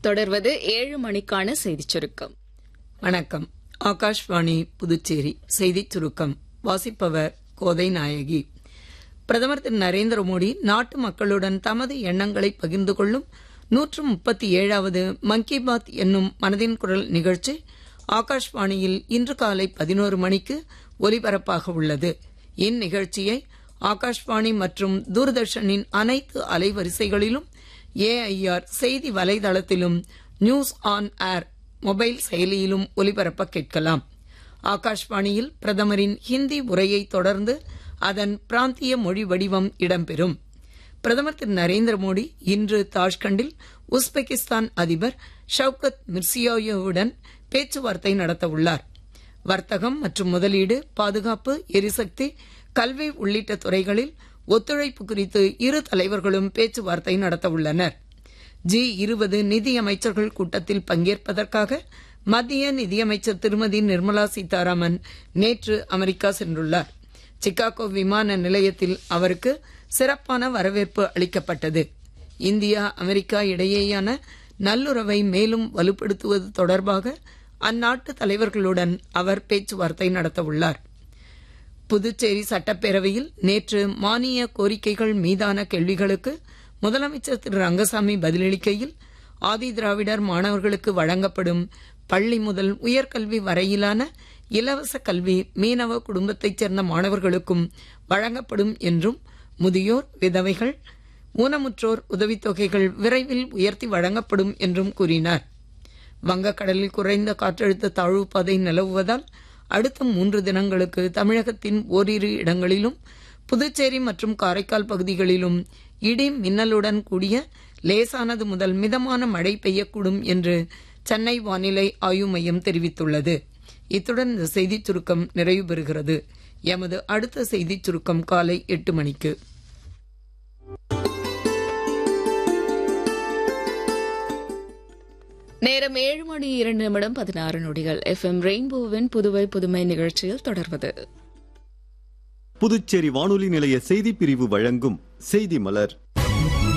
தொடர்வது ஏழு மணிக்கான செய்திச் சுருக்கம் வணக்கம் ஆகாஷ்வாணி புதுச்சேரி செய்திச் சுருக்கம் வாசிப்பவர் கோதை நாயகி பிரதமர் திரு நரேந்திர மோடி நாட்டு மக்களுடன் தமது எண்ணங்களை பகிர்ந்து கொள்ளும் நூற்று முப்பத்தி ஏழாவது மன் கி பாத் என்னும் மனதின் குரல் நிகழ்ச்சி ஆகாஷ்வாணியில் இன்று காலை பதினோரு மணிக்கு ஒலிபரப்பாக உள்ளது இந்நிகழ்ச்சியை ஆகாஷ்வாணி மற்றும் தூர்தர்ஷனின் அனைத்து அலைவரிசைகளிலும் ஏஐஆர் செய்தி வலைதளத்திலும் நியூஸ் ஆன் ஏர் மொபைல் செயலியிலும் ஒலிபரப்ப கேட்கலாம் ஆகாஷ்வாணியில் பிரதமரின் ஹிந்தி உரையை தொடர்ந்து அதன் பிராந்திய மொழி வடிவம் இடம்பெறும் பிரதமர் திரு நரேந்திர மோடி இன்று தாஷ்கண்டில் உஸ்பெகிஸ்தான் அதிபர் ஷவுகத் மிர்சியோயேவுடன் பேச்சுவார்த்தை நடத்தவுள்ளார் வர்த்தகம் மற்றும் முதலீடு பாதுகாப்பு எரிசக்தி கல்வி உள்ளிட்ட துறைகளில் ஒத்துழைப்பு குறித்து இரு தலைவர்களும் பேச்சுவார்த்தை நடத்தவுள்ளனர் ஜி இருபது நிதியமைச்சர்கள் கூட்டத்தில் பங்கேற்பதற்காக மத்திய நிதியமைச்சர் திருமதி நிர்மலா சீதாராமன் நேற்று அமெரிக்கா சென்றுள்ளார் சிகாகோ விமான நிலையத்தில் அவருக்கு சிறப்பான வரவேற்பு அளிக்கப்பட்டது இந்தியா அமெரிக்கா இடையேயான நல்லுறவை மேலும் வலுப்படுத்துவது தொடர்பாக அந்நாட்டு தலைவர்களுடன் அவர் பேச்சுவார்த்தை நடத்தவுள்ளார் புதுச்சேரி சட்டப்பேரவையில் நேற்று மானிய கோரிக்கைகள் மீதான கேள்விகளுக்கு முதலமைச்சர் திரு ரங்கசாமி பதிலளிக்கையில் ஆதி திராவிடர் மாணவர்களுக்கு வழங்கப்படும் பள்ளி முதல் உயர்கல்வி வரையிலான இலவச கல்வி மீனவ குடும்பத்தைச் சேர்ந்த மாணவர்களுக்கும் வழங்கப்படும் என்றும் முதியோர் விதவைகள் ஊனமுற்றோர் உதவித்தொகைகள் விரைவில் உயர்த்தி வழங்கப்படும் என்றும் கூறினார் வங்கக்கடலில் குறைந்த காற்றழுத்த தாழ்வு பாதை நிலவுவதால் அடுத்த மூன்று தினங்களுக்கு தமிழகத்தின் ஓரிரு இடங்களிலும் புதுச்சேரி மற்றும் காரைக்கால் பகுதிகளிலும் இடி மின்னலுடன் கூடிய லேசானது முதல் மிதமான மழை பெய்யக்கூடும் என்று சென்னை வானிலை ஆய்வு மையம் தெரிவித்துள்ளது இத்துடன் இந்த செய்திச் சுருக்கம் நிறைவு பெறுகிறது எமது அடுத்த செய்திச் சுருக்கம் காலை எட்டு மணிக்கு நேரம் ஏழு மணி இரண்டு நிமிடம் பதினாறு நொடிகள் எஃப் எம் ரெயின்போவின் புதுவை புதுமை நிகழ்ச்சியில் தொடர்வது புதுச்சேரி வானொலி நிலைய செய்திப் பிரிவு வழங்கும் செய்தி மலர்